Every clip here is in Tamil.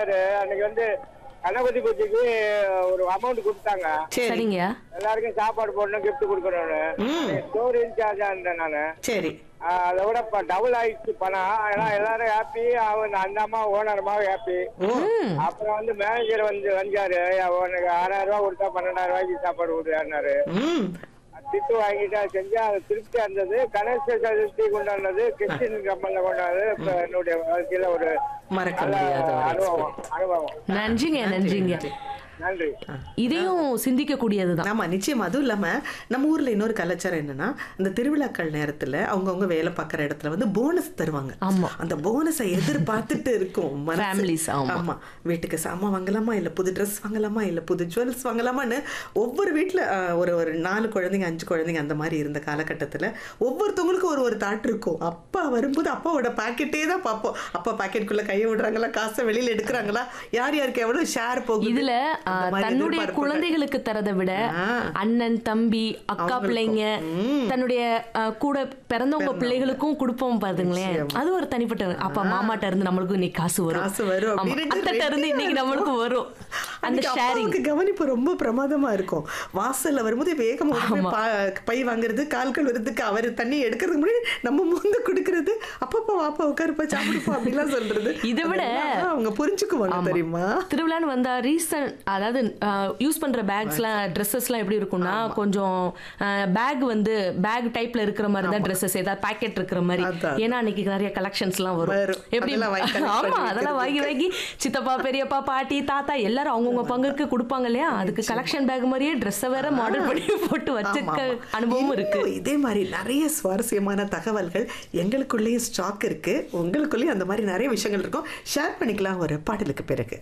இருந்தாரு அன்னைக்கு வந்து கணபதி பூஜைக்கு ஒரு அமௌண்ட் கொடுத்தாங்க சரி சரிங்க எல்லாருக்கும் சாப்பாடு போடணும் gift கொடுக்கணும்னு ஸ்டோர் இன்சார்ஜா இருந்தேன் நானு சரி ஆஹ் அதை விட இப்ப டபுள் ஆயிடுச்சு பணம் ஏன்னா எல்லாரும் ஹாப்பி அவன் அந்த அம்மா ஓனரமாக ஹாப்பி அப்புறம் வந்து மேனேஜர் வந்து வந்தாரு உனக்கு ஆறாயிரம் ரூபாய் கொடுத்தா பன்னெண்டாயிரம் ரூபாய்க்கு சாப்பாடு கொடுக்குறாரு ம் திட்டு வாங்கிட்டு அதை செஞ்சு அது திருப்தியா இருந்தது கணேச சதுர்த்தி கொண்டாடுனது கிறிஸ்டின் கம்பெனில கொண்டாடுறது இப்ப என்னுடைய வாழ்க்கையில ஒரு மறக்க நல்ல முடியாத ஒரு அனுபவம் அனுபவம் நன்றிங்க நன்றிங்க நன்றி இதையும் சிந்திக்க கூடியதுதான் ஆமா நிச்சயம் அதுவும் இல்லாம நம்ம ஊர்ல இன்னொரு கலாச்சாரம் என்னன்னா இந்த திருவிழாக்கள் நேரத்துல அவங்கவங்க வேலை பார்க்குற இடத்துல வந்து போனஸ் தருவாங்க ஆமா. அந்த போனஸை எதிர்பார்த்துட்டு இருக்கும் மனசு. Families, ஆமா. ஆமா வீட்டுக்கு சாமான் வாங்கலாமா இல்ல புது ட்ரெஸ் வாங்கலாமா இல்ல புது ஜுவல்ஸ் வாங்கலாமான்னு ஒவ்வொரு வீட்டுல ஆஹ், ஒரு ஒரு நாலு குழந்தைங்க அஞ்சு குழந்தைங்க அந்த மாதிரி இருந்த காலகட்டத்துல ஒவ்வொருத்தவங்களுக்கும் ஒரு ஒரு தாட் இருக்கும் அப்பா வரும்போது அப்பாவோட பாக்கெட்டே தான் பார்ப்போம் அப்பா பாக்கெட்டுக்குள்ள கையை விடுறாங்களா காசை வெளியில எடுக்கிறாங்களா யார் யாருக்கு எவ்வளவு ஷேர் போகுது இதுல ஆ, அந்த மாதிரி தன்னுடைய எதிர்பார்ப்புகள். குழந்தைகளுக்கு தரதை விட ஆ. அண்ணன் தம்பி அக்கா அவங்களுக்கும். பிள்ளைங்க ம். தன்னுடைய ஆ, கூட பிறந்தவங்க பிள்ளைகளுக்கும் கொடுப்போம் பாருங்களேன் நிச்சயமா. அது ஒரு தனிப்பட்ட அப்பா மாமாட்ட இருந்து நம்மளுக்கு இன்னைக்கு காசு வரும் காசு வரும் ஆமா, அப்படின்ட்டு அத்தைட்ட இருந்து ready-ஆ இன்னைக்கு நம்மளுக்கு வரும் அந்த அன்னைக்கு ஷேரிங் அப்பாவுக்கு கவனிப்பு ரொம்ப பிரமாதமா இருக்கும் வாசல்ல வரும்போது வேகமா ஓடி போய் ஆமா. பா- பை வாங்குறது கால் கழுவுறதுக்கு அவர் தண்ணி எடுக்கிறதுக்கு முன்னாடி நம்ம முந்து கொடுக்கறது அப்பப்பா வாப்பா உட்காருப்பா சாப்பிடுப்பா அப்படிலாம் சொல்றது இதை விட- அதெல்லாம் அவங்க புரிஞ்சுக்குவாங்க ஆமா. தெரியுமா திருவிழான்னு வந்தா ரீசன் அதாவது யூஸ் பண்ற பேக்ஸ்லாம் ட்ரெஸ்ஸஸ்லாம் எப்படி இருக்கும்னா கொஞ்சம் பேக் வந்து பேக் டைப்ல இருக்கிற மாதிரி தான் ட்ரெஸ்ஸஸ் ஏதாவது பேக்கெட் இருக்கிற மாதிரி அதான். ஏன்னா அன்னைக்கு நிறைய கலெக்ஷன்ஸ்லாம் வரும் வரும். எப்படி அதெல்லாம் வாங்கி collect ஆமா பண்ணி அதெல்லாம் வாங்கி வாங்கி சித்தப்பா பெரியப்பா பாட்டி தாத்தா எல்லாரும் அவங்கவுங்க பங்குக்கு கொடுப்பாங்க இல்லையா அதுக்கு கலெக்ஷன் பேக் மாதிரியே ட்ரெஸ்ஸை வேற மாடல் பண்ணி போட்டு ஆமா, வச்சிருக்க ஆமா. அனுபவமும் இருக்கு இன்னும் இதே மாதிரி நிறைய சுவாரஸ்யமான தகவல்கள் எங்களுக்குள்ளேயும் ஸ்டாக் இருக்கு உங்களுக்குள்ளேயும் அந்த மாதிரி நிறைய விஷயங்கள் இருக்கும் ஷேர் பண்ணிக்கலாம் ஒரு பாடலுக்கு பிறகு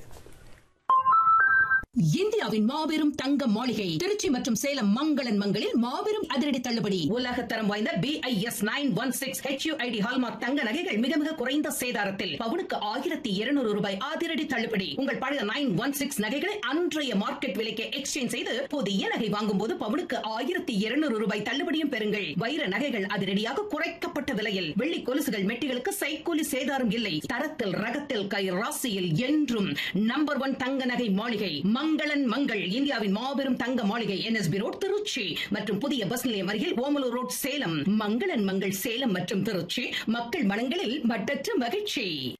இந்தியாவின் மாபெரும் தங்க மாளிகை திருச்சி மற்றும் சேலம் மங்களன் மங்களில் மாபெரும் அதிரடி தள்ளுபடி உலகத்தரம் வாய்ந்த B I S nine one six HUID hallmark தங்க நகைகள் மிக மிக குறைந்த சேதாரத்தில் பவுனுக்கு ஆயிரத்தி இருநூறு ரூபாய் அதிரடி தள்ளுபடி உங்கள் பழைய நைன் ஒன் சிக்ஸ் நகைகளை அன்றைய மார்க்கெட் விலைக்கு எக்ஸ்சேஞ்ச் செய்து புதிய நகை வாங்கும் போது பவுனுக்கு ஆயிரத்தி இருநூறு ரூபாய் தள்ளுபடியும் பெறுங்கள் வைர நகைகள் அதிரடியாக குறைக்கப்பட்ட விலையில் வெள்ளி கொலுசுகள் மெட்டிகளுக்கு சைக்கூலி சேதாரம் இல்லை தரத்தில் ரகத்தில் கை ராசியில் என்றும் நம்பர் ஒன் தங்க நகை மாளிகை மங்களன் மங்கள் இந்தியாவின் மாபெரும் தங்க மாளிகை என்எஸ்பி ரோட் திருச்சி மற்றும் புதிய பஸ் நிலையம் அருகில் ஓமலூர் ரோட் சேலம் மங்களன் மங்கள் சேலம் மற்றும் திருச்சி மக்கள் மனங்களில் மட்டற்ற மகிழ்ச்சி